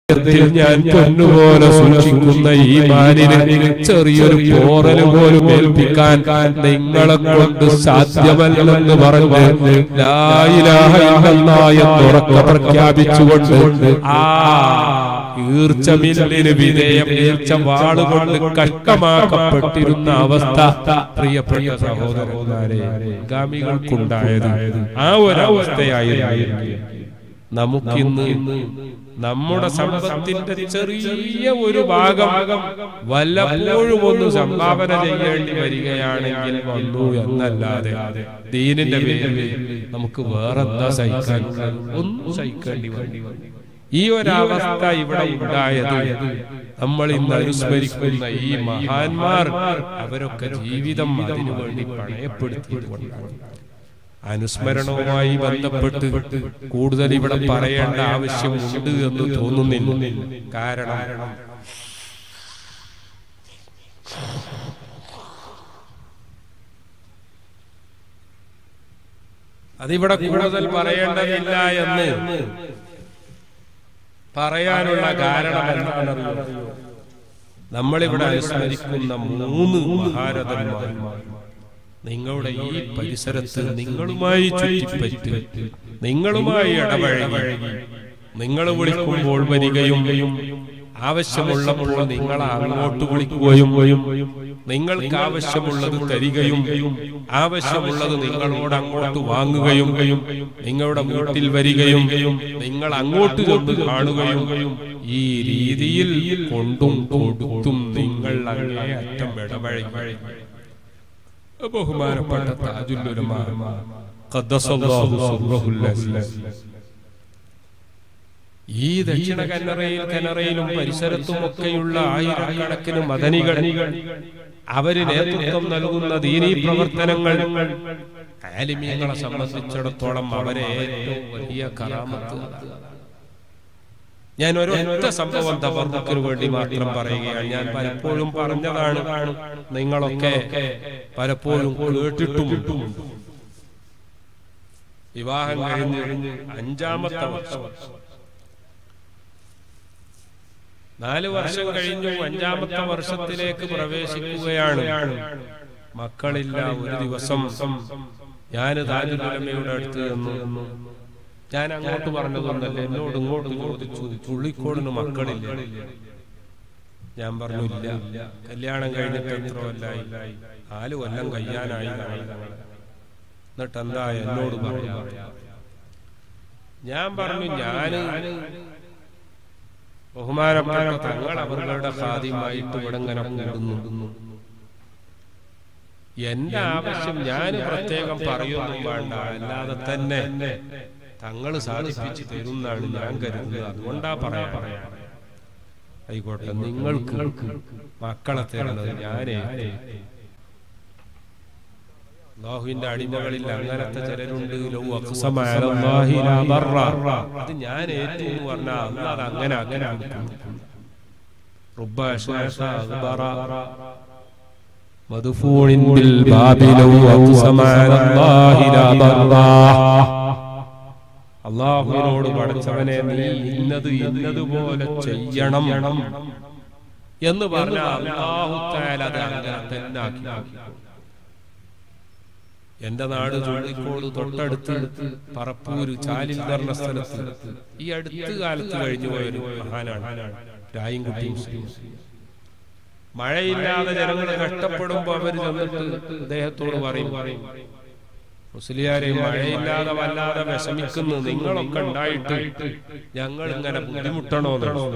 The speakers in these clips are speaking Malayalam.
ഹൃദയത്തിൽ ഞാൻ പൊന്നുപോലെ സൂക്ഷിക്കുന്ന ഈ മാനിന് ചെറിയൊരു പോറല് പോലും ഏൽപ്പിക്കാൻ നിങ്ങളെ കൊണ്ട് സാധ്യമല്ലെന്ന് പറഞ്ഞ് ലായിലാഹ ഇല്ലല്ലാഹ് എന്ന് ഉറക്കെ പ്രഖ്യാപിച്ചുകൊണ്ട് ആ ഈർച്ചമില്ലിന് വിധേയം ഈർച്ച വാളുകൊണ്ട് കഷ്ടമാക്കപ്പെട്ടിരുന്ന അവസ്ഥ പ്രിയപ്പെട്ട സഹോദരന്മാരെ ഗാമികൾക്കുണ്ടായത് ആ ഒരു അവസ്ഥയായിരുന്നു നമുക്കിന്ന് നമ്മുടെ സമ്പത്തിന്റെ ചെറിയ ഒരു ഭാഗം വല്ലപ്പോഴും ഒന്ന് സംഭാവന ചെയ്യേണ്ടി വരികയാണെങ്കിൽ വന്നു എന്നല്ലാതെ ദീനിന്റെ പേരിൽ നമുക്ക് വേറെന്താ സഹിക്കാൻ ഒന്നും സഹിക്കേണ്ടി വന്നു ഈ ഒരവസ്ഥ ഇവിടെ ഉണ്ടായത് നമ്മൾ ഇന്ന് അനുസ്മരിക്കുന്ന ഈ മഹാന്മാർ അവരൊക്കെ ജീവിതം അതിനു വേണ്ടി പണയപ്പെടുത്തിയതുകൊണ്ടാണ് അനുസ്മരണവുമായി ബന്ധപ്പെട്ട് കൂടുതൽ ഇവിടെ പറയേണ്ട ആവശ്യമുണ്ട് എന്ന് തോന്നുന്നില്ല കാരണം അതിവിടെ കൂടുതൽ പറയേണ്ടതില്ല എന്ന് പറയാനുള്ള കാരണം എന്താണെന്നറിയോ നമ്മളിവിടെ അനുസ്മരിക്കുന്ന മൂന്ന് മഹാരഥന്മാർ നിങ്ങളുടെ ഈ പരിസരത്ത് നിങ്ങളുമായി ചുറ്റിപ്പറ്റി നിങ്ങളുമായി ഇടപഴകി നിങ്ങൾ വിളിക്കുമ്പോൾ വരികയും ആവശ്യമുള്ളപ്പോൾ നിങ്ങൾ അങ്ങോട്ട് വിളിക്കുകയും നിങ്ങൾക്ക് ആവശ്യമുള്ളത് തരികയും ആവശ്യമുള്ളത് നിങ്ങളോട് അങ്ങോട്ട് വാങ്ങുകയും നിങ്ങളുടെ വീട്ടിൽ വരികയും നിങ്ങൾ അങ്ങോട്ട് ചെന്ന് കാണുകയും ഈ രീതിയിൽ കൊണ്ടും കൊടുത്തും നിങ്ങൾ അങ്ങേ അറ്റം ഇടപഴകി ബഹുമാനപ്പെട്ട താജുല്ലുലമ ഖദ്ദസല്ലാഹു സിർറഹുൽ അസീസ് ഈ ദക്ഷിണ കന്നറയിൽ കനറയിലും പരിസരത്തും ഒക്കെയുള്ള ആയിരക്കണക്കിന് മദനികൾ അവര് നേതൃത്വം നൽകുന്ന ദീനീ പ്രവർത്തനങ്ങൾ ആലിമീങ്ങളെ സംബന്ധിച്ചിടത്തോളം അവരെ ഏറ്റവും വലിയ കറാമത്ത് അതാണ്. ഞാൻ ഒരൊറ്റ സംഭവം തബർദുക്കിന് വേണ്ടി മാത്രം പറയുകയാണ് ഞാൻ പലപ്പോഴും പറഞ്ഞതാണ് നിങ്ങളൊക്കെ പലപ്പോഴും കേട്ടിട്ടും വിവാഹം കഴിഞ്ഞ് അഞ്ചാമത്തെ വർഷം നാല് വർഷം കഴിഞ്ഞു അഞ്ചാമത്തെ വർഷത്തിലേക്ക് പ്രവേശിക്കുകയാണ് മക്കളില്ല ഒരു ദിവസം ഞാൻ താജുലമയുടെ അടുത്ത് നിന്ന് ഞാൻ അങ്ങോട്ട് പറഞ്ഞതൊന്നല്ല എന്നോട് ഇങ്ങോട്ട് ചോദിച്ചു ചുള്ളിക്കോടിന് മക്കളില്ല ഞാൻ പറഞ്ഞു ഇല്ല കല്യാണം കഴിഞ്ഞിട്ട് എത്ര കൊല്ലായി നാല് കൊല്ലം കഴിയാനായി എന്നിട്ട് എന്താ എന്നോട് പറയാ ഞാൻ പറഞ്ഞു ഞാന് ബഹുമാനപ്പെട്ട തങ്ങൾ അവരുടെ ഖാദിമായിട്ട് ഇവിടെ ഇങ്ങനെ കൂടുന്നു എന്റെ ആവശ്യം ഞാൻ പ്രത്യേകം പറയൊന്നും വേണ്ട അല്ലാതെ തന്നെ തങ്ങൾ സാധിപ്പിച്ചു തരുന്നാണ് ഞാൻ കരുതുന്നത് അതുകൊണ്ടാ പറയാ പറയാ ആയിക്കോട്ടെ നിങ്ങൾക്ക് മക്കളെ തരുന്നത് ഞാനേ അള്ളാഹുവിന്റെ അടിമകളിൽ അങ്ങനത്തെ ചിലരുണ്ട് ലൗ അഖ്സമ അലല്ലാഹി ലാ ബർറ. അത് ഞാൻ ഏറ്റു എന്ന് പറഞ്ഞാൽ അന്ന് അത് അങ്ങനെ അങ്ങനെ കൊടുക്കും. റുബ്ബ അശ്വാസ അഖ്ബറ മദ്ഫൂഇൻ ബിൽ ബാബി ലൗ അഖ്സമ അലല്ലാഹി ലാ ബർറ. അള്ളാഹുവിനോട് പഠിച്ചവനെ നീ ഇന്നത് ഇന്നതുപോലെ ചെയ്യണം എന്ന് പറഞ്ഞ അള്ളാഹു താല അത് അങ്ങനെ തന്നെ ആക്കി എന്റെ നാട് ചുള്ളിക്കോട് തൊട്ടടുത്ത് പറപ്പൂര് ചാലിൽ ധർണ സ്ഥലത്ത് ഈ അടുത്ത കാലത്ത് കഴിഞ്ഞു പോയൊരു മഹാനാണ് രായൻകുട്ടി മുസ്ലിം മഴയില്ലാതെ ജനങ്ങൾ കഷ്ടപ്പെടുമ്പോ അവര് ചെന്നിട്ട് അദ്ദേഹത്തോട് പറയും മുസ്ലിയാരെ മഴയില്ലാതെ വല്ലാതെ വിഷമിക്കുന്നു നിങ്ങളൊക്കെ ഉണ്ടായിട്ട് ഞങ്ങൾ ഇങ്ങനെ ബുദ്ധിമുട്ടണോ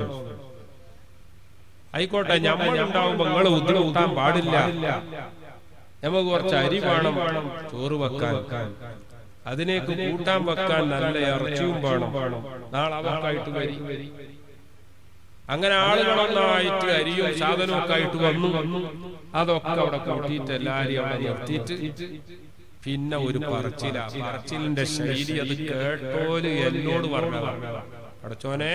ആയിക്കോട്ടെ നമ്മൾ ഉണ്ടാവുമ്പോ നിങ്ങൾ ബുദ്ധിമുട്ടാൻ പാടില്ല നമുക്ക് കുറച്ച് അരി വേണം ചോറ് വെക്കാൻ അതിനേക്ക് കൂട്ടാൻ വെക്കാൻ നല്ല ഇറച്ചിയും വേണം നാളെ അവർക്കായിട്ട് വരി അങ്ങനെ ആളുകളൊന്നായിട്ട് അരിയും സാധനവും ഒക്കെ ആയിട്ട് വന്നു അതൊക്കെ അവിടെ കൂട്ടിയിട്ട് എല്ലാരെയും അവിടെ നിർത്തിയിട്ട് പിന്നെ ഒരു പറച്ചില പറച്ചിലിന്റെ ശൈലി അത് കേട്ടോല് എന്നോട് പറഞ്ഞതാണ് അടച്ചോനെ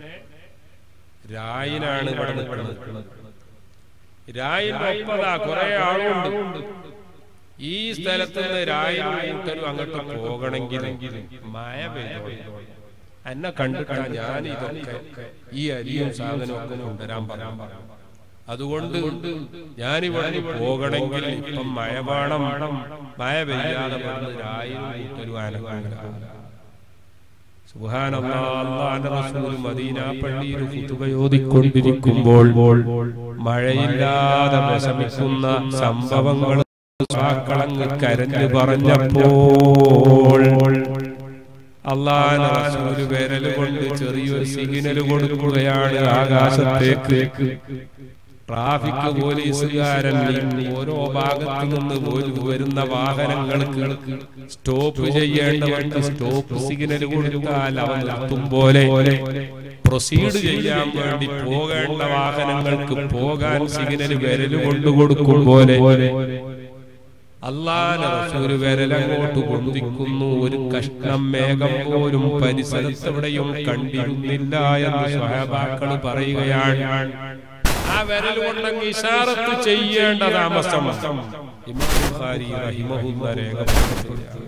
രായിനാണ് ഇവിടെ നിൽക്കുന്നത് രായിന്റെ ഒപ്പതാ കുറെ ആളുണ്ട് ഈ സ്ഥലത്ത് നിന്ന് രായും കൂട്ടരും അങ്ങോട്ട് പോകണമെങ്കിൽ മഴ പെയ്തോ എന്നെ കണ്ടിട്ടാ ഞാൻ ഇതൊക്കെ ഈ അരിയും സാധനവും ഒക്കെ കൊണ്ടുവരാൻ പറയാൻ അതുകൊണ്ട് ഞാനിവിടെ പോകണമെങ്കിൽ ഇപ്പം മഴ വേണം മഴ പെയ്യാതെ വന്ന് ആയിരം കൂട്ടരും അനങ്ങാനില്ല സുബ്ഹാനല്ലാഹ് റസൂൽ മദീന പള്ളിയിൽ ഖുതുബയോദിക്കൊണ്ടിരിക്കുമ്പോൾ മഴയില്ലാതെ വിഷമിക്കുന്ന സംഭവങ്ങൾ സാക്കളങ്ങ് കരഞ്ഞു പറഞ്ഞപ്പോൾ അള്ളാഹ് റസൂല് വിരൽ കൊണ്ട് ചെറിയൊരു സിഗ്നൽ കൊടുക്കുകയാണ് ആകാശത്തേക്ക് ട്രാഫിക് പോലീസുകാരൻ ഓരോ ഭാഗത്തു നിന്ന് പോലും വരുന്ന വാഹനങ്ങൾക്ക് സ്റ്റോപ്പ് ചെയ്യേണ്ടവർക്ക് സ്റ്റോപ്പ് സിഗ്നൽ കൊടുത്താൽ അവൻ നിർത്തും പോലെ പ്രൊസീഡ് ചെയ്യാൻ വേണ്ടി പോകേണ്ട വാഹനങ്ങൾക്ക് പോകാൻ സിഗ്നൽ വിരൽ കൊണ്ട് കൊടുക്കും പോലെ അള്ളാഹ് റസൂല് വിരലങ്ങോട്ട് കൊണ്ടിരിക്കുന്നു ഒരു കഷ്ണം മേഘം പോലും പരിസരത്തെവിടെയും കണ്ടിരുന്നില്ല എന്ന് സ്വഹാബാക്കൾ പറയുകയാണ് ആ വിരൽ കൊണ്ടങ്ങ് ഇഷാറത്ത് ചെയ്യേണ്ട താമസം ഇമാം ബുഖാരി റഹിമഹുല്ല രേഖപ്പെടുത്തുകയാണ്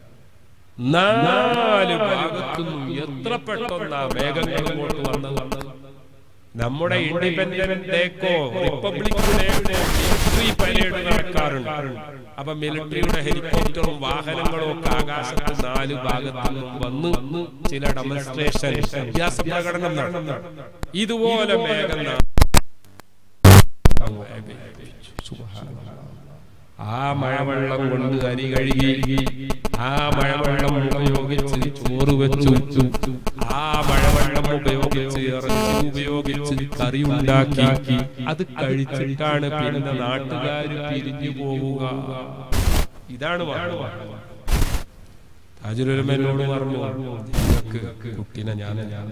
നാല് ഭാഗത്തുനിന്നും എത്ര പെട്ടെന്നാ മേഘങ്ങൾ ഇങ്ങോട്ട് വന്നത് നമ്മുടെ ഇൻഡിപെൻഡന്റ് ഡേക്കോ റിപ്പബ്ലിക് ഡേക്കോ മിലിറ്ററി പരേഡ് നടക്കാറുണ്ട് അപ്പൊ മിലിറ്ററിയുടെ ഹെലികോപ്റ്ററും വാഹനങ്ങളും ഒക്കെ ആകാശത്ത് നാല് ഭാഗത്തു നിന്നും വന്ന് ചില ഡെമോൺസ്ട്രേഷൻ അഭ്യാസ പ്രകടനം നടന്നു ഇതുപോലെ മേഘം ന- ആ മഴവെള്ളം കൊണ്ട് അരി കഴുകി ആ മഴവെള്ളം ഉപയോഗിച്ച് ചോറ് വെച്ചു ആ മഴവെള്ളം ഉപയോഗിച്ച് ഇറച്ചി ഉപയോഗിച്ച് കറി ഉണ്ടാക്കി അത് കഴിച്ചിട്ടാണ് പിന്നെ നാട്ടുകാര് പിരിഞ്ഞു പോവുക ഇതാണ് താജുലമനോട് പറഞ്ഞു "നിനക്ക് കുട്ടീനെ ഞാൻ ഞാൻ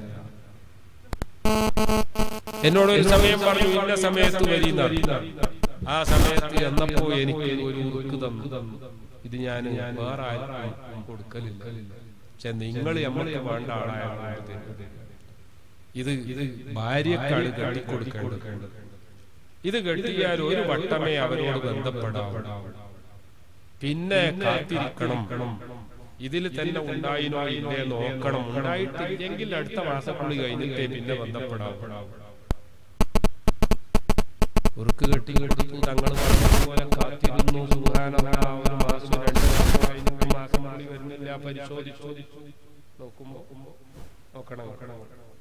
എന്നോട് ഒരു സമയം പറഞ്ഞു ഇന്ന സമയത്ത് വരീന്ന ആ സമയത്ത് എന്നപ്പോ എനിക്ക് ഒരു ഉറുക്ക് തന്നു ഇത് ഞാൻ വേറെ ആർക്കും കൊടുക്കലില്ല പക്ഷെ നിങ്ങൾ നമ്മൾക്ക് വേണ്ട ആളായത് ഇത് ഇത് ഭാര്യക്കാണ് കെട്ടിക്കൊടുക്കേണ്ടത് ഇത് കെട്ടിയാൽ ഒരു വട്ടമേ അവരോട് ബന്ധപ്പെടാവൂ പിന്നെ കാത്തിരിക്കണം ഇതിൽ തന്നെ ഉണ്ടായിനോ ഇല്ലേ നോക്കണം ഉണ്ടായിട്ടില്ലെങ്കിൽ അടുത്ത മാസക്കുള്ളി കഴിഞ്ഞിട്ടേ പിന്നെ ബന്ധപ്പെടാവൂ ഉറുക്ക് കെട്ടി കൊടുത്തു തങ്ങൾ പോലെ കാത്തിരുന്നു സുഹാനല്ലാ, ഒരു മാസം രണ്ട് മാസം കഴിഞ്ഞു മാസം കൂടി വരുന്നില്ല പരിശോധിച്ചു നോക്കുമ്പോ നോക്കണം നോക്കണം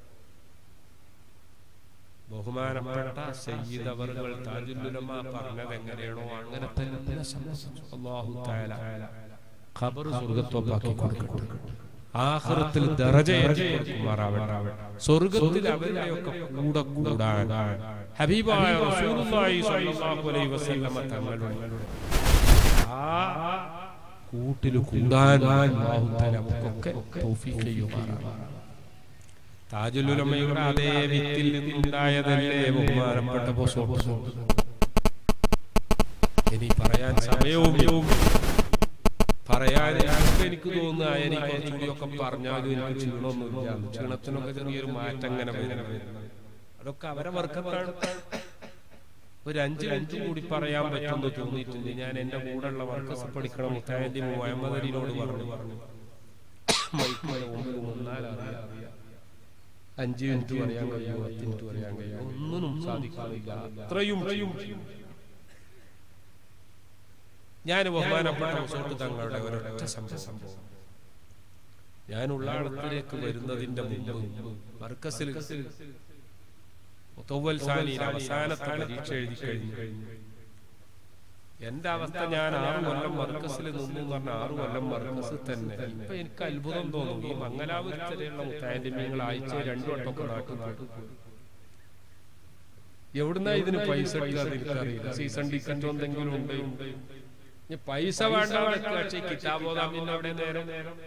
ബഹുമാനപ്പെട്ട സയ്യിദ് അവറുകൾ താജുല്ലുലമ പറഞ്ഞത് എങ്ങനെയാണോ അങ്ങനെ തന്നെ സംഭവിച്ചു. അല്ലാഹു തആല ഖബർ സ്വർഗ്ഗത്തോപ്പാക്കി കൊടുക്കട്ടെ ആഖിറത്തിൽ ദറജ ഏറ്റി കൊടുക്കുമാറാവട്ടെ സ്വർഗ്ഗത്തിൽ അവരുടെയൊക്കെ കൂടെ കൂടാൻ ഹബീബായ റസൂലുള്ളാഹി സ്വല്ലല്ലാഹു അലൈഹി വസല്ലമ തങ്ങളുടെ ആ കൂട്ടിൽ കൂടാൻ അല്ലാഹു തആല നമുക്കൊക്കെ തൗഫീഖ് ചെയ്യുമാറാവട്ടെ താജുലുലമയുടെ അതേ വിത്തിൽ നിന്നുണ്ടായതല്ലേ ബഹുമാനപ്പെട്ട ബോസോ ഇനി പറയാൻ സമയവും പറയാൻ ഇപ്പൊ എനിക്ക് തോന്നുക എനിക്ക് കുറച്ചുകൂടിയൊക്കെ പറഞ്ഞാലും എനിക്ക് ക്ഷീണമൊന്നുമില്ല ക്ഷീണത്തിനൊക്കെ ചെറിയൊരു മാറ്റം അങ്ങനെ വരുന്നത് അതൊക്കെ അവരെ വർക്കത്താണ് ഒരു അഞ്ച് മിനിറ്റ് കൂടി പറയാൻ പറ്റുമെന്ന് തോന്നിയിട്ടുണ്ട് ഞാൻ എന്റെ കൂടെയുള്ള വർക്കസ് പഠിക്കണം മുത്തായന്റെ മുഹമ്മദ് അലിനോട് പറഞ്ഞു പറഞ്ഞു മൈക്കിന്റെ മുമ്പിൽ നിന്നാൽ അറിയാം അഞ്ച് മിനിറ്റ് പറയാൻ കഴിയുമോ പത്ത് മിനിറ്റ് പറയാൻ കഴിയുമോ ഒന്നിനും സാധിക്കാറില്ല അത്രയും ഞാൻ ബഹുമാനപ്പെട്ട റിസോർട്ട് തങ്ങളുടെ ഒരൊറ്റ സംഭവം ഞാൻ ഉള്ളാളത്തിലേക്ക് വരുന്നതിന്റെ മുമ്പ് മർക്കസിൽ മുത്തവ്വൽ സാനിയിൽ അവസാനത്തെ പരീക്ഷ എഴുതി കഴിഞ്ഞു എന്റെ അവസ്ഥ ഞാൻ ആറു കൊല്ലം മർക്കസിൽ നിന്നു എന്ന് പറഞ്ഞ ആറു കൊല്ലം മർക്കസിൽ തന്നെ ഇപ്പൊ എനിക്ക് അത്ഭുതം തോന്നുന്നു ഈ മംഗലാപുരത്തിലുള്ള മുത്താൻഡിമ്യങ്ങൾ ആഴ്ച രണ്ടു വട്ടമൊക്കെ നാട്ടിൽ നാട്ടിൽ എവിടുന്നാ ഇതിന് പൈസ കിട്ടുക എനിക്കറിയില്ല സീസൺ ടിക്കറ്റോ എന്തെങ്കിലും ഉണ്ട് ഇനി പൈസ വേണ്ട പക്ഷേ കിതാബോധാമിന്റെ അവിടെ നേരം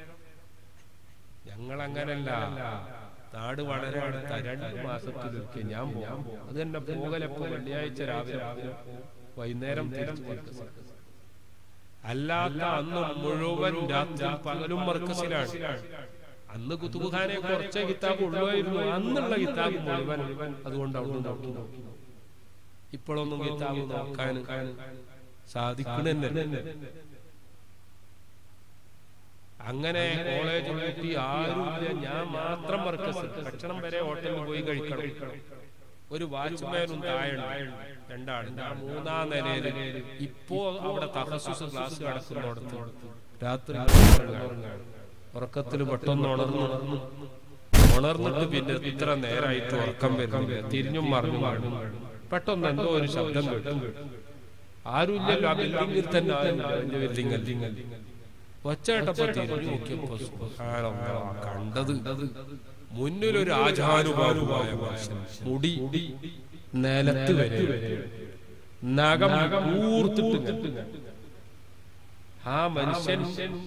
ഞങ്ങൾ അങ്ങനല്ല നാട് വളരെ അടുത്ത രണ്ട് മാസത്തിലൊക്കെ ഞാൻ പോകാം അത് തന്നെ പോകലെപ്പോ വെള്ളിയാഴ്ച രാവിലെ പോകും. വൈകുന്നേരം തിരിച്ചു മർക്കസിൽ. അല്ലാത്ത അന്ന് മുഴുവൻ രാത്രി പകലും മർക്കസിലാണ് അന്ന് കുത്തുബുഖാനെ കുറച്ചേ കിതാബ് ഉള്ളായിരുന്നു അന്നുള്ള കിതാബ് മുഴുവൻ അതുകൊണ്ട് അവിടെ നോക്കി നോക്കി ഇപ്പോഴൊന്നും കിതാബ് നോക്കാൻ സാധിക്കണെന്നെ അങ്ങനെ കോളേജ് കൂട്ടി ആരുമില്ല ഞാൻ മാത്രം വർക്കസ് ഭക്ഷണം വരെ ഹോട്ടലിൽ പോയി കഴിക്കണം ഒരു വാച്ച്മാനും താഴെ രണ്ടാണ് ഞാൻ മൂന്നാം നിലയിൽ ഇപ്പോ അവിടെ തഹസുസ് ക്ലാസ് നടക്കുന്നിടത്ത് രാത്രി ഉറക്കത്തിൽ പെട്ടെന്ന് ഉണർന്നു ഉണർന്നിട്ട് പിന്നെ ഇത്ര നേരായിട്ട് ഉറക്കം വരുന്നില്ല തിരിഞ്ഞും മറിഞ്ഞും മറിഞ്ഞും പെട്ടെന്ന് എന്തോ ഒരു ശബ്ദം കേട്ടു ആരുമില്ലല്ലോ ആ ബിൽഡിങ്ങിൽ തന്നെ ആരുമില്ല വലിയ ബിൽഡിങ്ങിൽ ഒച്ചേട്ടപ്പോ തിരിഞ്ഞു നോക്കിയപ്പോ സുബ്ഹാനല്ലാഹ്, കണ്ടത് മുന്നിലൊരു ആചാനുഭാവുമായ മനുഷ്യൻ മുടി നിലത്ത് വരെ നഖം കൂർത്തിട്ട് ആ മനുഷ്യൻ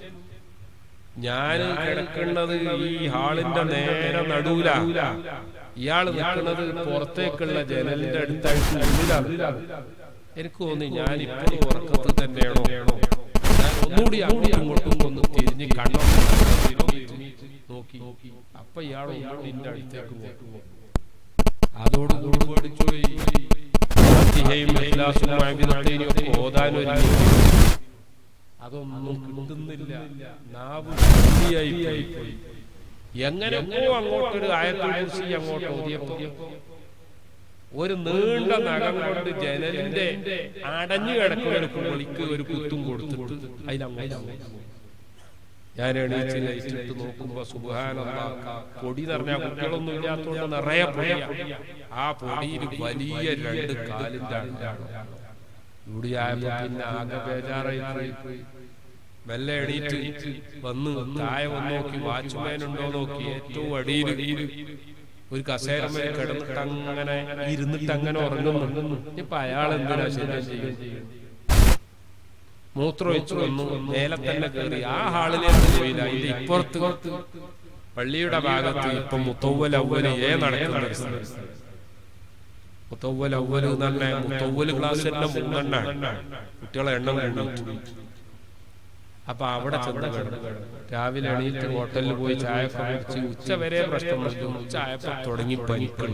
ഞാൻ കിടക്കുന്നത് ഈ ഹാളിന്റെ നേരെ നടൂല ഇയാള് നിൽക്കുന്നത് പുറത്തേക്കുള്ള ജനലിന്റെ അടുത്തായിട്ട് ഉള്ളിലാണ് എനിക്ക് തോന്നി ഞാൻ ഇപ്പോഴും ഉറക്കത്തിൽ തന്നെയാണോ ഞാൻ ഒന്നുകൂടി അങ്ങോട്ടും ഇങ്ങോട്ടും ഒന്ന് തിരിഞ്ഞ് കണ്ണോ നോക്കി അപ്പൊ ഇയാൾ ഒന്നുകൂടി എന്റെ അടുത്തേക്ക് പോയി അതോട് കൂടി പേടിച്ചുപോയി ഫാത്തിഹയും ഇഖ്ലാസും മുഅ്മിനത്തൈനും ഒക്കെ ഓതാൻ ഒരുങ്ങി അതൊന്നും കിട്ടുന്നില്ല നാവ് ശുദ്ധിയായി പോയി എങ്ങനെയോ അങ്ങോട്ടൊരു ആയത്തുൽ കുർസി അങ്ങോട്ട് ഓതിയപ്പോ ഒരു നീണ്ട നഖം കൊണ്ട് ജനലിന്റെ അടഞ്ഞു കിടക്കുന്ന ഒരു കുളിക്ക് ഒരു കുത്തും കൊടുത്തിട്ട് അതിലങ്ങോട്ട് ഞാൻ എണീച്ച് ലൈറ്റിട്ട് നോക്കുമ്പോ സുബാനന്ദ പൊടി നിറഞ്ഞ കുട്ടികളൊന്നും ഇല്ലാത്തോണ്ട് നിറയെ പൊടിയാ ആ പൊടിയിൽ വലിയ രണ്ട് കാലിന്റെ അണ്ടാണ് ഇവിടെ ആയപ്പോ പിന്നെ ആകെ ബേജാറായി പോയി മെല്ലെ എണീറ്റ് വന്ന് താഴെ വന്ന് നോക്കി വാച്ച്മാൻ ഉണ്ടോ നോക്കി ഏറ്റവും അടിയിൽ ഒരു കസേരമേൽ കിടന്നിട്ട് അങ്ങനെ ഇരുന്നിട്ട് അങ്ങനെ ഉറങ്ങുന്നു ഇപ്പൊ അയാൾ എന്തിനാ ശല്യം ചെയ്യും മൂത്രമൊഴിച്ചു വന്നു മേലെ തന്നെ കയറി ആ ഹാളിലേക്ക് പോയില്ല ഇതിന്റെ ഇപ്പുറത്ത് പള്ളിയുടെ ഭാഗത്ത് ഇപ്പൊ മുത്തവ്വൽ അവല് ഏ നടക്കുന്ന ഒരു സ്ഥലം. മുത്തവ്വൽ അവല് തന്നെ മുത്തവ്വൽ ക്ലാസ് തന്നെ മൂന്നെണ്ണ കുട്ടികളെ എണ്ണം കൂടി അപ്പൊ അവിടെ ചെന്ന് കിടന്നു രാവിലെ എണീറ്റ് ഹോട്ടലിൽ പോയി ചായ ഒക്കെ കുടിച്ച് ഉച്ച വരെ പ്രശ്നം വന്നു ഉച്ച ആയപ്പോ തുടങ്ങി പനിക്കളി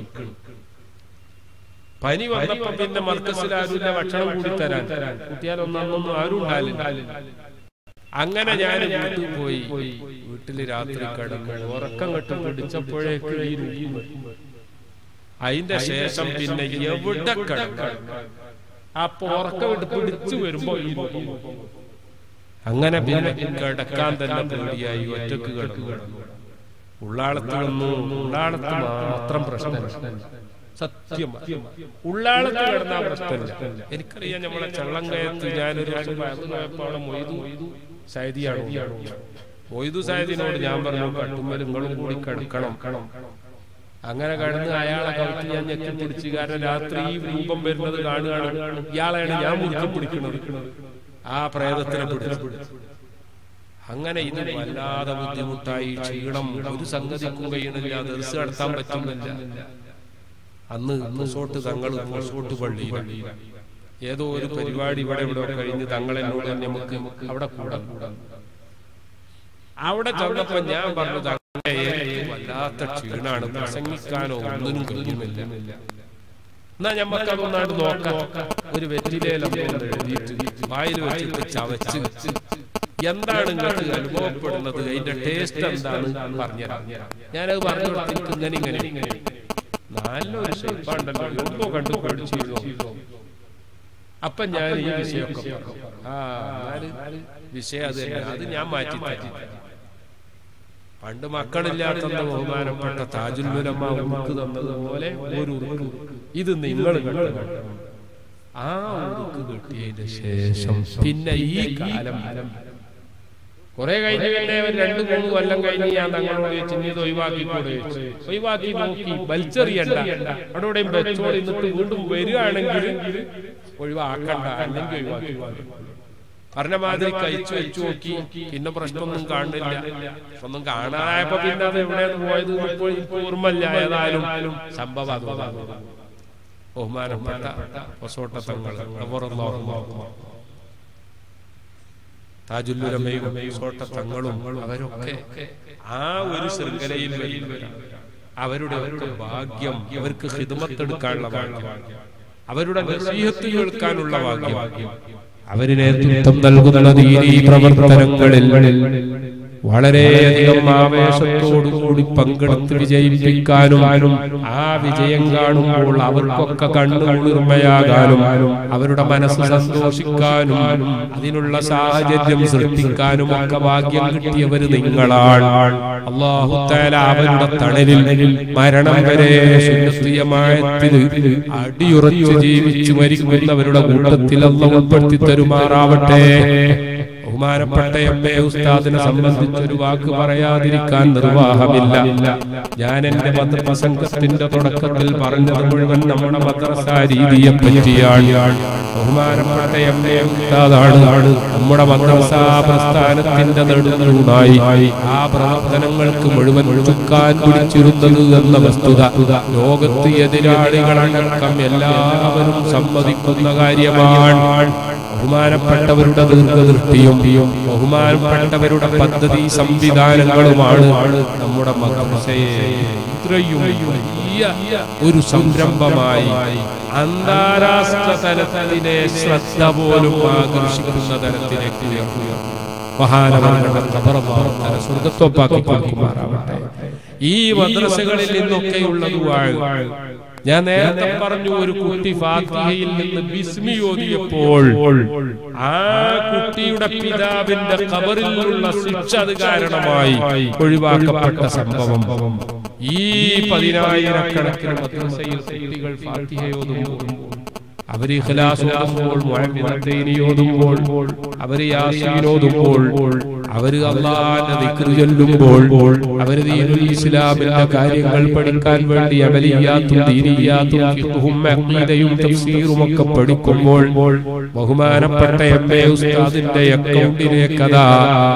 പനി വന്നപ്പോ പിന്നെ മർക്കസിൽ ആരുമില്ല ഭക്ഷണം കൂടി തരാൻ കുട്ടിയാലൊന്നൊന്നും ആരും ഉണ്ടാവില്ല അങ്ങനെ ഞാൻ വീട്ടിൽ പോയി വീട്ടില് രാത്രി കിടന്നു ഉറക്കം കെട്ട് പിടിച്ചപ്പോഴേക്ക് ഈ രുചി വരും. അതിന്റെ ശേഷം പിന്നെ എവിടെ കിടക്കണം അപ്പൊ ഉറക്കം വിട്ട് പിടിച്ചു വരുമ്പോ ഈ രുചി വരും. അങ്ങനെ പിന്നെ കിടക്കാൻ തന്നെ പേടിയായി ഒറ്റക്ക് കിടന്നു ഉള്ളാളത്ത് വന്നു ഉള്ളാളത്ത് മാത്രം പ്രശ്നമില്ല സത്യം ഉള്ളാളത്ത് കിടന്നാ പ്രശ്നമില്ല എനിക്കറിയാം നമ്മളെ ചള്ളങ്കയത്ത് ഞാനൊരു ദിവസം വയസ്സ് പോയപ്പോ അവിടെ മൊയ്തു സൈദിയാണ് മൊയ്തു സൈദിനോട് ഞാൻ പറഞ്ഞു കട്ടുമ്മൽ നിങ്ങളും കൂടി കിടക്കണം അങ്ങനെ കടന്ന് അയാളെ കവിട്ട് ഞാൻ ഞെക്കി പിടിച്ച് കാരണം രാത്രി ഈ രൂപം വരുന്നത് കാണുകയാണ് ഇയാളെയാണ് ഞാൻ മുറുക്കി പിടിക്കുന്നത് ആ പ്രേതത്തിനെ പിടിച്ചു അങ്ങനെ ഇത് വല്ലാതെ ബുദ്ധിമുട്ടായി ക്ഷീണം ഒരു സംഗതിക്കും കഴിയണില്ല ദർസ് നടത്താൻ പറ്റുന്നില്ല അന്ന് റിസോർട്ട് തങ്ങൾ റിസോർട്ട് പള്ളി ഏതോ ഒരു പരിപാടി ഇവിടെ ഇവിടെ കഴിഞ്ഞ് തങ്ങൾ എന്നോട് തന്നെ നമുക്ക് അവിടെ കൂടാം അവിടെ ചെന്നപ്പോ ഞാൻ പറഞ്ഞു തങ്ങളെ എനിക്ക് വല്ലാത്ത ക്ഷീണാണ് പ്രസംഗിക്കാനോ ഒന്നിനും കഴിയുന്നില്ല എന്നാ ഞമ്മക്ക് അതൊന്നായിട്ട് നോക്കാം ഒരു വെറ്റിലേലം കൊണ്ട് എഴുതിയിട്ട് വായിൽ വെച്ചിട്ട് ചവച്ച് എന്താണ് നിങ്ങൾക്ക് അനുഭവപ്പെടുന്നത് അതിന്റെ ടേസ്റ്റ് എന്താണ് പറഞ്ഞുതരാം ഞാനത് പറഞ്ഞു കൊടുത്തിട്ട് ഇങ്ങനെ ഇങ്ങനെ നല്ലൊരു ഷേപ്പാണ്ടല്ലോ എന്തോ കണ്ടു പഠിച്ചു അപ്പൊ ഞാൻ ഈ വിഷയമൊക്കെ പറഞ്ഞു ആ എന്നാല് വിഷയം അത് തന്നെ അത് ഞാൻ മാറ്റി മാറ്റി പണ്ട് മക്കളില്ലാത്ത ബഹുമാനപ്പെട്ട താജുല്ലുലമ്മ ഉറുക്ക് തന്നതുപോലെ ഒരു ഉറുക്ക് ഇത് നിങ്ങൾ കണ്ടു ആ ഉറുക്ക് കിട്ടിയതിന് ശേഷം പിന്നെ ഈ കാലം കുറെ കഴിഞ്ഞ് പിന്നെ ഒരു രണ്ട് മൂന്ന് കൊല്ലം കഴിഞ്ഞ് ഞാൻ തങ്ങളോട് ചോദിച്ചു നീ ഇത് ഒഴിവാക്കിക്കൂടെ ചോദിച്ചു. ഒഴിവാക്കി നോക്കി വലിച്ചെറിയണ്ട അവിടെ ഇവിടെയും വെച്ചോടി നിന്നിട്ട് വീണ്ടും വരികയാണെങ്കിൽ ഒഴിവാക്കണ്ട അല്ലെങ്കിൽ ഒഴിവാക്കി പറഞ്ഞ മാതിരി കഴിച്ചു വെച്ചു നോക്കി പിന്നെ പ്രശ്നമൊന്നും കാണുന്നില്ല ഒന്നും കാണാനായപ്പോ പിന്നെ അത് എവിടെയാണ് പോയത് എന്ന് ഇപ്പോൾ ഇപ്പോൾ ഓർമ്മയില്ല ഏതായാലും സംഭവം അതുകൊണ്ടാണ് ബഹുമാനപ്പെട്ട പൊസോട്ടത്തങ്ങൾ താജുല്ലുരമയും സോട്ടത്തങ്ങളും അവരൊക്കെ ആ ഒരു ശൃംഖലയിൽ വരുന്നവരാണ് അവരുടെ അവരുടെ ഭാഗ്യം അവർക്ക് ഹിതമത്തെടുക്കാനുള്ള ഭാഗ്യം അവരുടെ നസീഹത്ത് കേൾക്കാനുള്ള ഭാഗ്യം അവര് നേതൃത്വം നൽകുന്ന ദീനീ പ്രവർത്തനങ്ങളിൽ വളരെയധികം ആവേശത്തോടുകൂടി പങ്കെടുത്ത് വിജയിപ്പിക്കാനും ആ വിജയം കാണുമ്പോൾ അവർക്കൊക്കെ കണ്ണുകുളിർമയാകാനും അവരുടെ മനസ്സ് സന്തോഷിക്കാനും അതിനുള്ള സാഹചര്യം സൃഷ്ടിക്കാനും ഒക്കെ ഭാഗ്യം കിട്ടിയവര് നിങ്ങളാണ് അള്ളാഹുത്താല അവരുടെ തണലിൽ മരണം വരെ സുന്നത്തിയമായത്തിൽ അടിയുറച്ചു ജീവിച്ചു മരിക്കുന്നവരുടെ കൂട്ടത്തിൽ അല്ല ഉൾപ്പെടുത്തി തരുമാറാവട്ടെ ബഹുമാനപ്പെട്ട എം എ ഉസ്താദിനെ സംബന്ധിച്ച് ഒരു വാക്ക് പറയാതിരിക്കാൻ നിർവാഹമില്ല ഞാൻ എന്റെ മദ്രസംഘത്തിന്റെ തുടക്കത്തിൽ പറഞ്ഞത് മുഴുവൻ നമ്മുടെ മദ്രസ രീതിയെ പറ്റിയാണ് ബഹുമാനപ്പെട്ട എം എ ഉസ്താദാണ് നമ്മുടെ മദ്രസ പ്രസ്ഥാനത്തിന്റെ നെടുന്നൂടായി ആ പ്രവർത്തനങ്ങൾക്ക് മുഴുവൻ ചുക്കാൻ പിടിച്ചിരുന്നത് എന്ന വസ്തുത ലോകത്ത് എതിരാളികളടക്കം എല്ലാവരും സമ്മതിക്കുന്ന കാര്യമാണ് ബഹുമാനപ്പെട്ടവരുടെ ദീർഘദൃഷ്ടിയും ബഹുമാനപ്പെട്ടവരുടെ പദ്ധതി സംവിധാനങ്ങളുമാണ് നമ്മുടെ മദ്രസയെ ഇത്രയും വലിയ ഒരു സംരംഭമായി അന്താരാഷ്ട്ര തലത്തിലെ ശ്രദ്ധ പോലും ആകർഷിക്കുന്ന തരത്തിലേക്ക് ഉയർത്തുക മഹാനവരുടെ ഖബറല്ലാഹു സ്വർഗത്വപ്പാക്കി കൊടുക്കുമാറാവട്ടെ ഈ മദ്രസകളിൽ നിന്നൊക്കെയുള്ളത് വാഴ് ഞാൻ നേരത്തെ പറഞ്ഞു ഒരു കുട്ടി ഫാത്തിഹയിൽ നിന്ന് ബിസ്മി ഓതിയപ്പോൾ ആ കുട്ടിയുടെ പിതാവിന്റെ കബറിൽ നിന്നുള്ള ശിക്ഷ അത് കാരണമായി ഒഴിവാക്കപ്പെട്ട സംഭവം ഈ പതിനായിരക്കണക്കിന് മദ്രസയിൽ കുട്ടികൾ ഫാത്തിഹ ഓതുമ്പോൾ അവര് ഇഖ്ലാസ് ഓതുമ്പോൾ മുഅമ്മിനത്തൈനി ഓതുമ്പോൾ അവര് യാസീൻ ഓതുമ്പോൾ അവര് അള്ളാന്റെ ദിക്ർ ചൊല്ലുമ്പോൾ അവര് ദീനുൽ ഇസ്ലാമിന്റെ കാര്യങ്ങൾ പഠിക്കാൻ വേണ്ടി അമലിയാത്തും ദീനിയാത്തും ഫിഖ്ഹും അഖീദയും തഫ്സീറും ഒക്കെ പഠിക്കുമ്പോൾ ബഹുമാനപ്പെട്ട എം എ ഉസ്താദിന്റെ അക്കൗണ്ടിലേക്ക് അതാ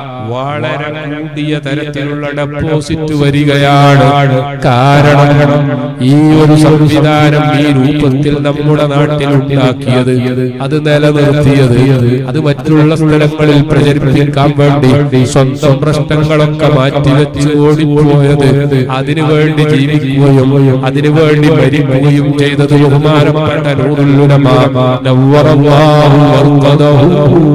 വളരെ കൂടിയ തരത്തിലുള്ള ഡെപ്പോസിറ്റ് വരികയാണ് കാരണം ഈ ഒരു സംവിധാനം ഈ രൂപത്തിൽ നമ്മുടെ നാട്ടിൽ ഉണ്ടാക്കിയത് അത് നിലനിർത്തിയത് അത് മറ്റുള്ള സ്ഥലങ്ങളിൽ പ്രചരിപ്പിക്കാൻ വേണ്ടി സ്വന്തം പ്രശ്നങ്ങളൊക്കെ മാറ്റിവെച്ച് ഓടിപ്പോയത് അതിനു വേണ്ടി ജീവിക്കുകയും അതിനു വേണ്ടി മരിക്കുകയും ചെയ്തത് ബഹുമാനപ്പെട്ട നൂറുലുലമാ നവ്വറല്ലാഹു മർഖദഹു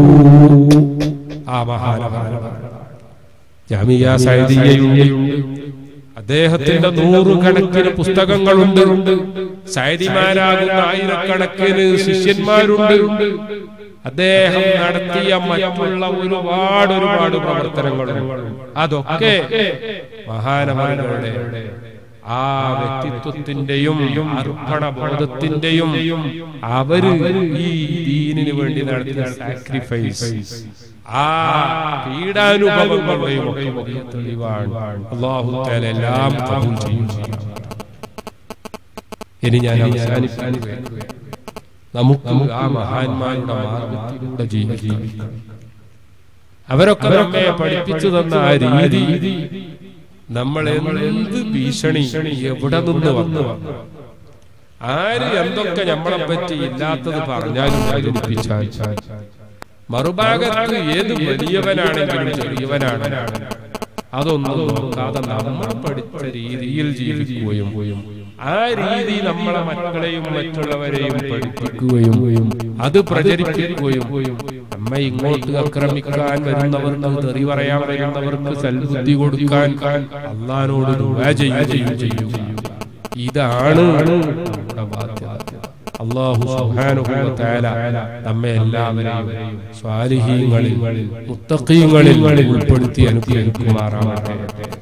ആ മഹാനവർ ജാമിയ സൈദിയയുണ്ട് അദ്ദേഹത്തിന്റെ നൂറുകണക്കിന് പുസ്തകങ്ങളുണ്ട് സൈദിമാരാകുന്ന ആയിരക്കണക്കിന് ശിഷ്യന്മാരുണ്ട് അദ്ദേഹം നടത്തിയ മറ്റുള്ള ഒരുപാട് ഒരുപാട് പ്രവർത്തനങ്ങളുണ്ട് അതൊക്കെ മഹാനവരുടെ ആ വ്യക്തിത്വത്തിന്റെയും അർപ്പണബോധത്തിന്റെയും അവര് ഈ ദീനിന് വേണ്ടി നടത്തിയ സാക്രിഫൈസ് ആ പീഡാനുഭവങ്ങളുടെയും ഒക്കെ വലിയ തെളിവാണ് അള്ളാഹു തആല എല്ലാം കബൂൽ ചെയ്യും ഇനി ഞാൻ അവസാനിപ്പിക്കുകയാണ് നമുക്ക് ആ മഹാന്മാരുടെ മാർഗത്തിലൂടെ ജീവിക്കാം അവരൊക്കെ നമ്മെ പഠിപ്പിച്ചു തന്ന ആ രീതി നമ്മൾ എന്ത് ഭീഷണി എവിടെ നിന്ന് വന്നു ആര് എന്തൊക്കെ നമ്മളെ പറ്റി ഇല്ലാത്തത് പറഞ്ഞാലും പ്രചരിപ്പിച്ചാൽ മറുഭാഗത്ത് ഏത് വലിയവനാണെങ്കിലും ചെറിയവനാണ് അതൊന്നും നോക്കാതെ നമ്മൾ പഠിച്ച രീതിയിൽ ജീവിക്കുകയും ആ രീതി നമ്മളെ മക്കളെയും മറ്റുള്ളവരെയും പഠിപ്പിക്കുകയും അത് പ്രചരിപ്പിക്കുകയും നമ്മ ഇങ്ങോട്ട് ആക്രമിക്കാൻ വരുന്നവർക്ക് തെറി പറയാൻ വരുന്നവർക്ക് സൽബുദ്ധി കൊടുക്കാൻ അള്ളഹാനോട് ദുആ ചെയ്യുകയും ചെയ്യും ഇതാണ് നമ്മുടെ ബാധ്യത അള്ളാഹു സുബ്ഹാനഹു വ തആല നമ്മെ എല്ലാവരെയും സ്വാലിഹീങ്ങളിൽ മുത്തഖീങ്ങളിൽ ഉൾപ്പെടുത്തി അനുഗ്രഹിക്കുമാറാവട്ടെ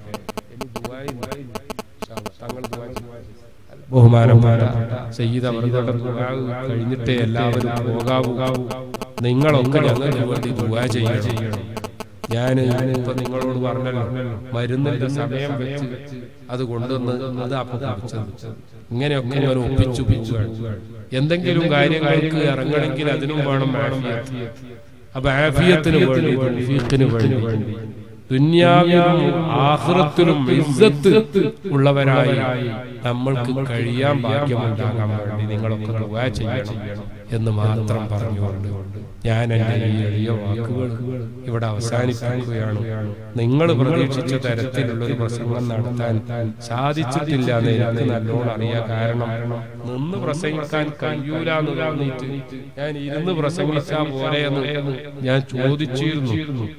ബഹുമാനപ്പെട്ട സയ്യിദ് അവരുടെ ദുആ കഴിഞ്ഞിട്ടേ എല്ലാവരും പോകാവൂ നിങ്ങളൊക്കെ ഞങ്ങൾക്ക് വേണ്ടി ദുആ ചെയ്യണം ഞാൻ ഇപ്പൊ നിങ്ങളോട് പറഞ്ഞല്ലോ മരുന്നിന്റെ സമയം വെച്ച് അത് കൊണ്ടുവന്ന് അത് അപ്പൊ കുടിച്ചത് ഇങ്ങനെയൊക്കെ ഞാൻ ഒപ്പിച്ചു പോവുകയാണ് എന്തെങ്കിലും കാര്യങ്ങൾക്ക് ഇറങ്ങണമെങ്കിൽ അതിനും വേണം ആഫിയത്ത് അപ്പൊ ആഫിയത്തിന് വേണ്ടി തൗഫീഖിന് വേണ്ടി ദുന്യാവിലും ആഹ്റത്തിലും ഇസ്സത്ത് ഉള്ളവരായി നമ്മൾക്ക് കഴിയാൻ ഭാഗ്യമുണ്ടാകാൻ വേണ്ടി നിങ്ങളൊക്കെ ദുആ ചെയ്യണം എന്ന് മാത്രം പറഞ്ഞുകൊണ്ട് ഞാൻ എന്റെ ഈ എളിയ വാക്കുകൾ ഇവിടെ അവസാനിപ്പിക്കുകയാണ് നിങ്ങൾ പ്രതീക്ഷിച്ച തരത്തിലുള്ള ഒരു പ്രസംഗം നടത്താൻ സാധിച്ചിട്ടില്ല എന്ന് എനിക്ക് നല്ലോണം അറിയാം കാരണം നിന്ന് പ്രസംഗിക്കാൻ കഴിയൂല എന്ന് തോന്നിയിട്ട് ഞാൻ ഇരുന്ന് പ്രസംഗിച്ചാ പോലെ എന്ന് ഞാൻ ചോദിച്ചിരുന്നു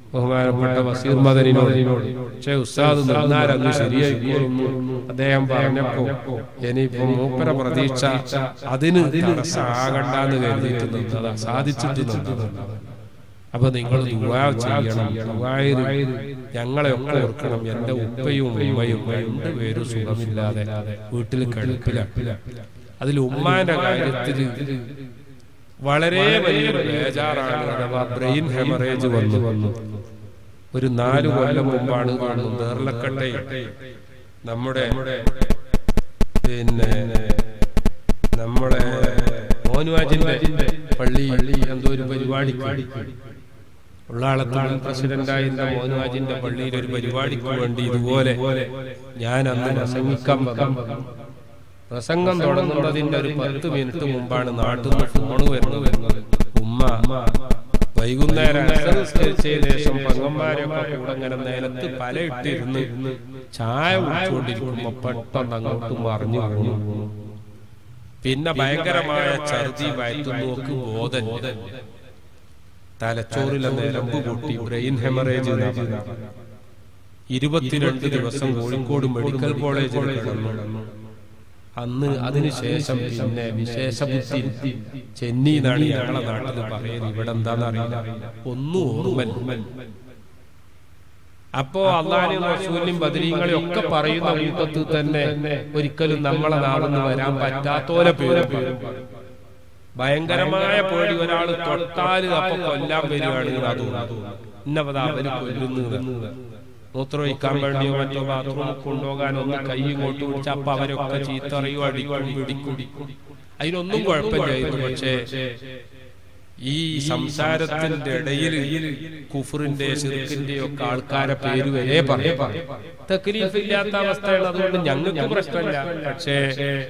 ബഹുമാനപ്പെട്ട വസീർ മദനിനോട് പക്ഷേ ഉസ്താദ് നിന്നാലങ്ങ് ശരിയായിക്കോളുന്നു അദ്ദേഹം പറഞ്ഞപ്പോ ഇനിയിപ്പോ മൂപ്പര പ്രതീക്ഷ അതിന് തടസ്സമാകണ്ടെന്ന് കരുതിയിട്ട് നിന്നതാ സാധിച്ചിട്ട് നിന്നതാ അപ്പൊ നിങ്ങൾ ദുആ ചെയ്യണം ദുആയിൽ ഞങ്ങളെ ഒക്കെ ഓർക്കണം എന്റെ ഉപ്പയും ഉമ്മയും രണ്ടുപേരും സുഖമില്ലാതെ വീട്ടിൽ കിടപ്പിലാണ് അതിൽ ഉമ്മാന്റെ കാര്യത്തിൽ വളരെ വലിയൊരു ബേജാറാണ് അഥവാ ബ്രെയിൻ ഹെമറേജ് വന്നു വന്നു ഒരു നാല് കൊല്ലം മുമ്പാണ് കാണുന്നത് നേർലക്കട്ടെ നമ്മുടെ പിന്നെ നമ്മുടെ മോനുവാജിന്റെ പള്ളി എന്തോ ഒരു പരിപാടിക്ക് ഉള്ളാളത്താണ് പ്രസിഡന്റായിരുന്ന മോനുവാജിന്റെ പള്ളിയിൽ ഒരു പരിപാടിക്ക് വേണ്ടി ഇതുപോലെ ഞാൻ അന്ന് പ്രസംഗിക്കാൻ വന്നു പ്രസംഗം തുടങ്ങുന്നതിന്റെ ഒരു പത്ത് മിനിറ്റ് മുമ്പാണ് നാട്ടിൽ നിന്ന് ഫോണ് വരുന്നത് വരുന്നത് ഉമ്മ വൈകുന്നേരം അസർ നിസ്കരിച്ചതിന് ശേഷം പെങ്ങന്മാരൊക്കെ കൂടെ ഇങ്ങനെ നിലത്ത് പല ഇട്ടിരുന്ന് ചായ കുടിച്ചുകൊണ്ടിരിക്കുമ്പോ പെട്ടെന്ന് അങ്ങോട്ട് മറിഞ്ഞു വീണു പിന്നെ ഭയങ്കരമായ ഛർദി വയറ്റുനോക്ക് ബോധം തലച്ചോറിലെ നിലമ്പ് പൊട്ടി ബ്രെയിൻ ഹെമറേജ് ഇരുപത്തിരണ്ട് ദിവസം കോഴിക്കോട് മെഡിക്കൽ കോളേജിൽ കിടന്നു അന്ന് അതിനുശേഷം പിന്നെ വിശേഷ ബുദ്ധി ചെന്നൈ എന്നാണ് ഞങ്ങളെ നാട്ടിൽ പറയുന്നത് ഇവിടെ എന്താണെന്നറിയില്ല ഒന്നും ഓർമ്മ അപ്പോ അള്ളാഹിനും റസൂലിനും ബദരീങ്ങളെയും ഒക്കെ പറയുന്ന കൂട്ടത്തിൽ തന്നെ ഒരിക്കലും നമ്മളെ നാളെന്ന് വരാൻ പറ്റാത്തോലെ പേര് ഭയങ്കരമായ പേടി ഒരാൾ തൊട്ടാല് അപ്പൊ കൊല്ലാൻ വരികയാണെങ്കിൽ അത് ഇന്നവതാ അവര് കൊല്ലുന്നത് മൂത്രമൊഴിക്കാൻ വേണ്ടിയോ മറ്റോ ബാത്റൂമിൽ കൊണ്ടുപോകാൻ ഒന്ന് കൈ ഇങ്ങോട്ട് പിടിച്ച അപ്പൊ അവരൊക്കെ ചീത്തറിയോ അടിക്കും പിടിക്കും അതിനൊന്നും കുഴപ്പമില്ലായിരുന്നു പക്ഷേ ഈ സംസാരത്തിന്റെ ഇടയിൽ കുഫറിന്റെ ചെറുക്കിന്റെ ഒക്കെ ആൾക്കാരെ പേര് വരെ പറയും തക്ലീഫ് ഇല്ലാത്ത അവസ്ഥയാണ് അതുകൊണ്ട് ഞങ്ങൾക്ക് പ്രശ്നമില്ല പക്ഷേ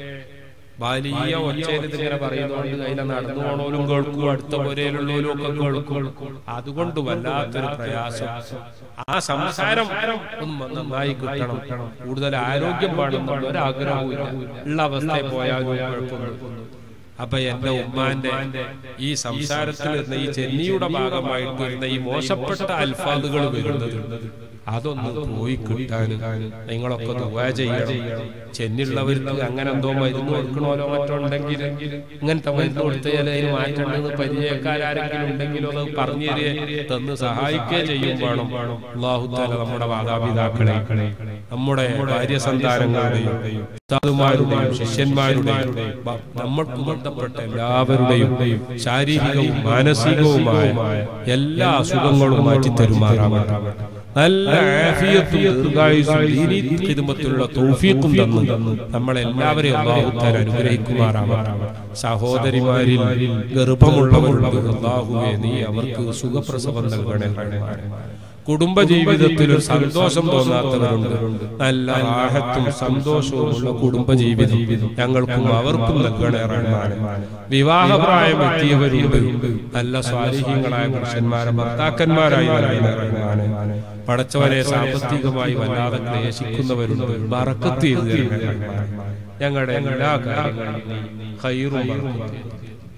വലിയ ഒച്ചയിൽ ഇതിങ്ങനെ പറയുന്നതുകൊണ്ട് അതിനെ നടന്നു പോണോലും കേൾക്കും അടുത്ത പുരയിലുള്ളവരും ഒക്കെ കേൾക്കും അതുകൊണ്ട് വല്ലാത്തൊരു പ്രയാസം ആ സംസാരം ഒന്ന് നന്നായി കിട്ടണം കൂടുതൽ ആരോഗ്യം പാടുന്നുള്ള ഒരാഗ്രഹവും ഇല്ല ഉള്ള അവസ്ഥയിൽ പോയാലും കുഴപ്പമില്ല അപ്പൊ എന്റെ ഉമ്മാന്റെ ഈ സംസാരത്തിൽ വരുന്ന ഈ ചെന്നിയുടെ ഭാഗമായിട്ട് വരുന്ന ഈ മോശപ്പെട്ട അൽഫാദുകൾ വരുന്നത് അതൊന്ന് പോയി കിട്ടാൻ നിങ്ങളൊക്കെ ദുവാ ചെയ്യണം ചെന്നിയുള്ളവർക്ക് അങ്ങനെ എന്തോ മരുന്ന് കൊടുക്കണമല്ലോ മറ്റോ ഉണ്ടെങ്കിൽ ഇങ്ങനത്തെ മരുന്ന് കൊടുത്താൽ അതിന് മാറ്റേണ്ടത് പരിചയക്കാരെങ്കിലും ഉണ്ടെങ്കിലോ അത് പറഞ്ഞു തരിക തന്ന് സഹായിക്കുകയും ചെയ്യും വേണം അള്ളാഹുത്താല നമ്മുടെ മാതാപിതാക്കളെ നമ്മുടെ ഭാര്യ സന്താനങ്ങളുടെയും ഉസ്താദുമാരുടെയും ശിഷ്യന്മാരുടെയും ബ- നമ്മൾക്ക് ബന്ധപ്പെട്ട എല്ലാവരുടെയും ശാരീരികവും മാനസികവുമായ എല്ലാ അസുഖങ്ങളും മാറ്റി തരുമാറാവട്ടെ നല്ല ആഫിയത്തും ദീർഘായുസ്സും ദീനീ ഖിദ്മത്തിലുള്ള തൗഫീഖും തന്നു നമ്മളെല്ലാവരെയും അള്ളാഹു താല അനുഗ്രഹിക്കുമാറാവട്ടെ സഹോദരിമാരിൽ ഗർഭമുള്ളവരുണ്ട് അള്ളാഹുവേ നീ അവർക്ക് സുഖപ്രസവം നൽകണേ കുടുംബജീവിതത്തിൽ ഒരു സന്തോഷം തോന്നാത്തവരുണ്ട് നല്ല റാഹത്തും സന്തോഷവുമുള്ള കുടുംബജീവിതം ഞങ്ങൾക്കും അവർക്കും നൽകണേ റഹ്മാനെ വിവാഹപ്രായം എത്തിയവരുണ്ട് നല്ല സ്വാധീനങ്ങളായ പുരുഷന്മാരെ ഭർത്താക്കന്മാരായി നൽകണേ റഹ്മാനെ പടച്ചവരെ സാമ്പത്തികമായി വല്ലാതെ ക്ലേശിക്കുന്നവരുണ്ട് ബറക്കത്ത് ചെയ്തു തരണേ റഹ്മാനെ. ഞങ്ങളുടെ എല്ലാ കാര്യങ്ങളും കൈറും ബറക്കത്തും ചെയ്തു.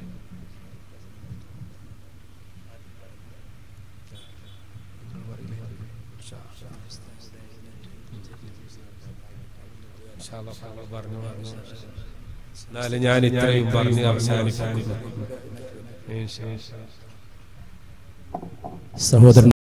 എന്നാലും ഞാൻ ഇത്രയും പറഞ്ഞ് അവസാനിപ്പിക്കുന്നു സഹോദരൻ